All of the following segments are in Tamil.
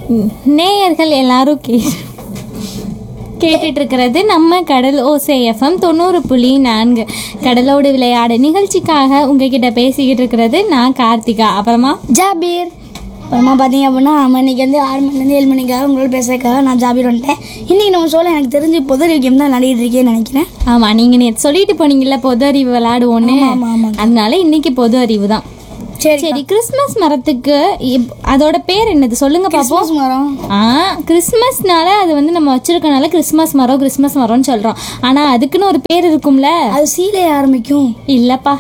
நேயர்கள் எல்லாரும் கே கேட்டுட்டு இருக்கிறது நம்ம கடல் ஓசை எஃப்எம் தொண்ணூறு புள்ளி நான்கு கடலோடு விளையாடு நிகழ்ச்சிக்காக உங்ககிட்ட பேசிக்கிட்டு இருக்கிறது நான் கார்த்திகா அப்புறமா ஜாபீர் அப்புறமா பார்த்தீங்க அப்படின்னா நம்ம இன்னைக்கு வந்து ஆறு மணிலேருந்து ஏழு மணிக்காக உங்களோட பேசுறதுக்காக நான் ஜாபீர் வந்துட்டேன் இன்னைக்கு நம்ம சொல்ல எனக்கு தெரிஞ்சு பொது கேம் தான் நடக்கிட்டு இருக்கேன்னு நினைக்கிறேன் ஆமா நீங்க நேற்று சொல்லிட்டு போனீங்கல்ல பொது அறிவு விளையாடுவோன்னு ஆமா, ஆமா. அதனால இன்னைக்கு பொது அறிவு தான் சரி சரி கிறிஸ்மஸ் மரத்துக்கு இப்- அதோட பேர் என்னது சொல்லுங்க பாப்போம் கிறிஸ்மஸ் மரம் ஆ கிறிஸ்மஸ்னால அது வந்து நம்ம வச்சிருக்கனால கிறிஸ்மஸ் மரம் கிறிஸ்மஸ் மரம்னு சொல்றோம் ஆனா அதுக்குன்னு ஒரு பேர் இருக்கும்ல அது சீலை ஆரம்பிக்கும் இல்லப்பா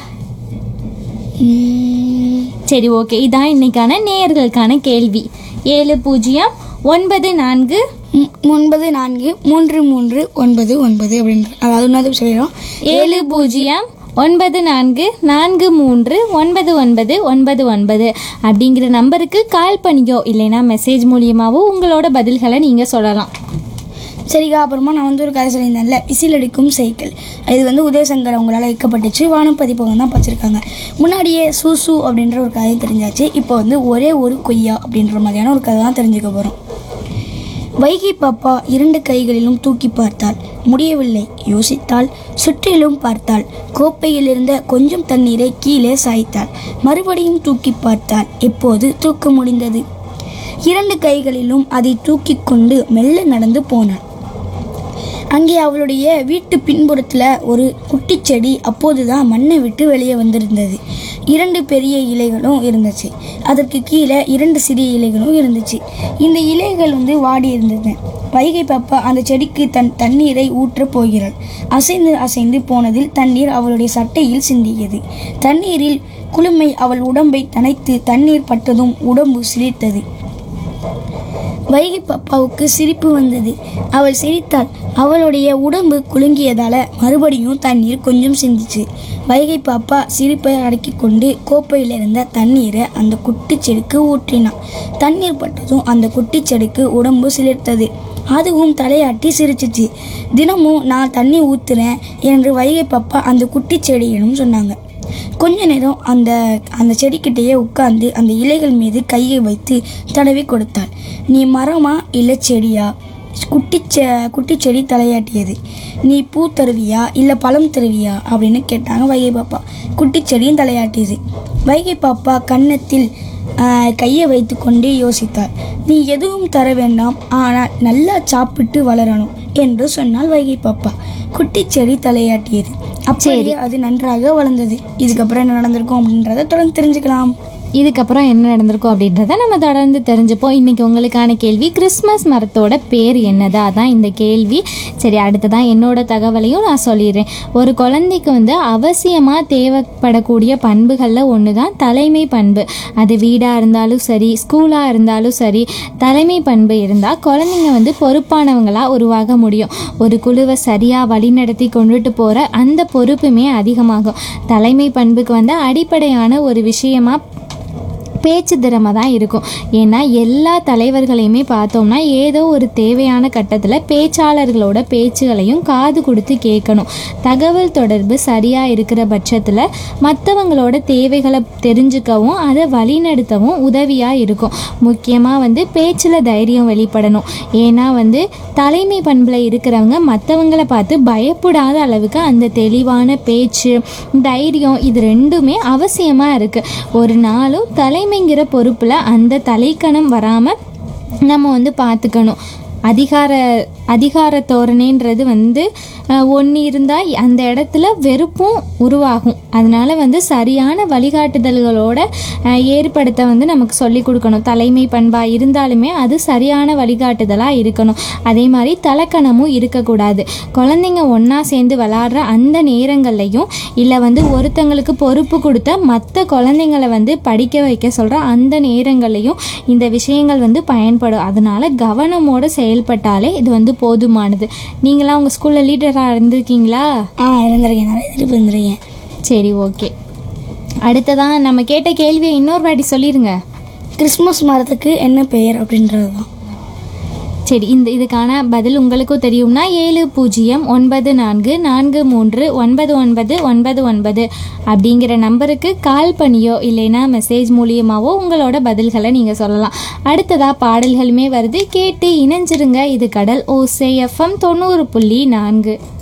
உம், சரி ஓகே இதான் இன்னைக்கான நேயர்களுக்கான கேள்வி ஏழு பூஜ்ஜியம் ஒன்பது நான்கு ம், ஒன்பது நான்கு மூன்று மூன்று ஒன்பது ஒன்பது அப்படின்ற அதாவது ஒன்றாவது செய்கிறோம் ஏழு பூஜ்ஜியம் ஒன்பது நான்கு நான்கு மூன்று ஒன்பது ஒன்பது ஒன்பது ஒன்பது அப்படிங்கிற நம்பருக்கு கால் பண்ணிக்கோ இல்லைன்னா மெசேஜ் மூலியமாவோ உங்களோட பதில்களை நீங்கள் சொல்லலாம் சரிக்கா அப்புறமா நான் வந்து ஒரு கதை சொல்லியிருந்தேன்ல விசில் அடிக்கும் சைக்கிள் இது வந்து உதயசங்கர் அவங்களால வைக்கப்பட்டுச்சு வானம் பதிப்பகம் தான் படிச்சிருக்காங்க முன்னாடியே சூசு அப்படின்ற ஒரு கதை தெரிஞ்சாச்சு இப்போ வந்து ஒரே ஒரு கொய்யா அப்படின்ற மாதிரியான ஒரு கதை தான் தெரிஞ்சுக்க போகிறோம் வைகை பாப்பா இரண்டு கைகளிலும் தூக்கி பார்த்தாள் முடியவில்லை யோசித்தாள் சுற்றிலும் பார்த்தாள் கோப்பையில் இருந்த கொஞ்சம் தண்ணீரை கீழே சாய்த்தாள் மறுபடியும் தூக்கி பார்த்தாள் எப்போது தூக்க முடிந்தது இரண்டு கைகளிலும் அதை தூக்கி கொண்டு மெல்ல நடந்து போனாள் அங்கே அவளுடைய வீட்டு பின்புறத்தில் ஒரு குட்டிச் செடி அப்போதுதான் மண்ணை விட்டு வெளியே வந்திருந்தது இரண்டு பெரிய இலைகளும் இருந்துச்சு அதற்கு கீழே இரண்டு சிறிய இலைகளும் இருந்துச்சு இந்த இலைகள் வந்து வாடி இருந்தது வைகை பாப்பா அந்த செடிக்கு தன் தண்ணீரை ஊற்றப் போகிறாள் அசைந்து அசைந்து போனதில் தண்ணீர் அவளுடைய சட்டையில் சிந்தியது தண்ணீரில் குளுமை அவள் உடம்பை தனைத்து தண்ணீர் பட்டதும் உடம்பு சிலிர்த்தது வைகை பாப்பாவுக்கு சிரிப்பு வந்தது அவள் சிரித்தாள் அவளுடைய உடம்பு குலுங்கியதால மறுபடியும் தண்ணீர் கொஞ்சம் சிந்திச்சு வைகை பாப்பா சிரிப்பை அடக்கி கொண்டு கோப்பையில் இருந்த தண்ணீரை அந்த குட்டிச் செடிக்கு ஊற்றினான் தண்ணீர் பட்டதும் அந்த குட்டிச் செடிக்கு உடம்பு சிலிர்த்தது அதுவும் தலையாட்டி சிரிச்சிச்சு தினமும் நான் தண்ணி ஊத்துறேன் என்று வைகை பாப்பா அந்த குட்டிச் செடியிடம் சொன்னாங்க கொஞ்ச நேரம் அந்த அந்த செடிக்கிட்டேயே உட்கார்ந்து அந்த இலைகள் மீது கையை வைத்து தடவி கொடுத்தாள் நீ மரமா இல்லை செடியா குட்டி செ குட்டி செடி தலையாட்டியது நீ பூ தருவியா இல்லை பழம் தருவியா அப்படின்னு கேட்டாங்க வைகை பாப்பா குட்டி செடியும் தலையாட்டியது வைகை பாப்பா கன்னத்தில் ஆஹ், கையை வைத்துக்கொண்டே யோசித்தாள் நீ எதுவும் தர வேண்டாம் ஆனால் நல்லா சாப்பிட்டு வளரணும் என்று சொன்னால் வைகை பாப்பா குட்டி செடி தலையாட்டியது அப்படியே அது நன்றாக வளர்ந்தது இதுக்கப்புறம் என்ன நடந்திருக்கும் அப்படின்றத தொடர்ந்து தெரிஞ்சுக்கலாம் இதுக்கப்புறம் என்ன நடந்திருக்கும் அப்படின்றத நம்ம தொடர்ந்து தெரிஞ்சுப்போம் இன்னைக்கு உங்களுக்கான கேள்வி கிறிஸ்மஸ் மரத்தோட பேர் என்னது அதான் இந்த கேள்வி சரி அடுத்ததான் என்னோட தகவலையும் நான் சொல்லிடுறேன் ஒரு குழந்தைக்கு வந்து அவசியமாக தேவைப்படக்கூடிய பண்புகளில் ஒன்று தான் தலைமை பண்பு அது வீடாக இருந்தாலும் சரி ஸ்கூலாக இருந்தாலும் சரி தலைமை பண்பு இருந்தால் குழந்தைங்க வந்து பொறுப்பானவங்களாக உருவாக முடியும் ஒரு குழுவை சரியாக வழிநடத்தி கொண்டுட்டு போகிற அந்த பொறுப்புமே அதிகமாகும் தலைமை பண்புக்கு வந்து அடிப்படையான ஒரு விஷயமா பேச்சு திறமை தான் இருக்கும் ஏன்னா எல்லா தலைவர்களையுமே பார்த்தோம்னா ஏதோ ஒரு தேவையான கட்டத்தில் பேச்சாளர்களோட பேச்சுகளையும் காது கொடுத்து கேட்கணும் தகவல் தொடர்பு சரியாக இருக்கிற பட்சத்தில் மற்றவங்களோட தேவைகளை தெரிஞ்சுக்கவும் அதை வழிநடத்தவும் உதவியாக இருக்கும் முக்கியமாக வந்து பேச்சில் தைரியம் வெளிப்படணும் ஏன்னா வந்து தலைமை பண்பில் இருக்கிறவங்க மற்றவங்கள பார்த்து பயப்படாத அளவுக்கு அந்த தெளிவான பேச்சு தைரியம் இது ரெண்டுமே அவசியமாக இருக்குது ஒரு நாளும் தலைமைங்கிற பொறுப்பில் அந்த தலைக்கணம் வராமல் நம்ம வந்து பார்த்துக்கணும் அதிகார அதிகார தோரணைன்றது வந்து ஒன்று இருந்தால் அந்த இடத்துல வெறுப்பும் உருவாகும் அதனால வந்து சரியான வழிகாட்டுதல்களோட அஹ், ஏற்படுத்த வந்து நமக்கு சொல்லி கொடுக்கணும் தலைமை பண்பாக இருந்தாலுமே அது சரியான வழிகாட்டுதலாக இருக்கணும் அதே மாதிரி தலக்கணமும் இருக்கக்கூடாது குழந்தைங்க ஒன்றா சேர்ந்து விளாடுற அந்த நேரங்கள்லையும் இல்லை வந்து ஒருத்தங்களுக்கு பொறுப்பு கொடுத்த மற்ற குழந்தைங்களை வந்து படிக்க வைக்க சொல்கிற அந்த நேரங்கள்லையும் இந்த விஷயங்கள் வந்து பயன்படும் அதனால கவனமோட செயல்பட்டாலே இது வந்து போதுமானது நீங்களாம் உங்கள் ஸ்கூலில் லீடராக இருந்திருக்கீங்களா ஆ இருந்திருக்கேன் நிறைய திருப்பி இருந்திருக்கேன் சரி ஓகே அடுத்ததான் நம்ம கேட்ட கேள்வியை இன்னொரு வாட்டி சொல்லிடுங்க கிறிஸ்மஸ் மரத்துக்கு என்ன பெயர் அப்படின்றது தான் சரி இந்த இதுக்கான பதில் உங்களுக்கும் தெரியும்னா ஏழு பூஜ்ஜியம் ஒன்பது நான்கு நான்கு மூன்று ஒன்பது ஒன்பது ஒன்பது ஒன்பது அப்படிங்கிற நம்பருக்கு கால் பண்ணியோ இல்லைன்னா மெசேஜ் மூலியமாவோ உங்களோட பதில்களை நீங்கள் சொல்லலாம் அடுத்ததாக பாடல்களுமே வருது கேட்டு இணைஞ்சிருங்க இது கடல் ஓசை எஃப்எம் தொண்ணூறு புள்ளி நான்கு